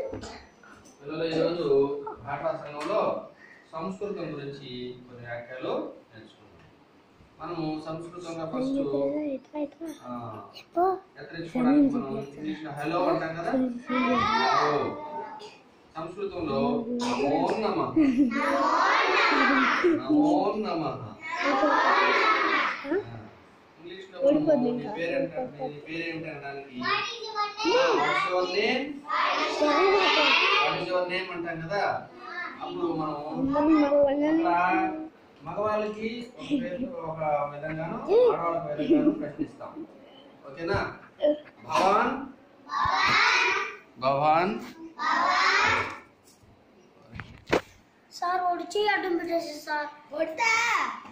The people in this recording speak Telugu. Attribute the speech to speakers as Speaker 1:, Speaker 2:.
Speaker 1: పిల్లలు ఈరోజు భాషా సంఘంలో సంస్కృతం గురించి కొన్ని వ్యాఖ్యలు నేర్చుకున్నాం మనము సంస్కృతంగా ఫస్ట్ హెచ్చరించుకోవడానికి మనం ఇంగ్లీష్ లో హలో అంటాం కదా హలో సంస్కృతంలో నమో నమ నమో నమ ఇంగ్లీష్ లో మనము నీ పేరేంటంటే నీ పేరేంటనడానికి what's your name what is your name అంటాం కదా అప్పుడు మనం అక్కడ మగవాళ్ళకి ఒక పేరు ఒక విధంగాను ఆడవాళ్ళకి ఒక విధంగాను ప్రశ్నిస్తాం ఓకేనా భవాన్ భవాన్
Speaker 2: సార్ ఒడిచి అడ్డం పెట్టేసి సార్ కొడతా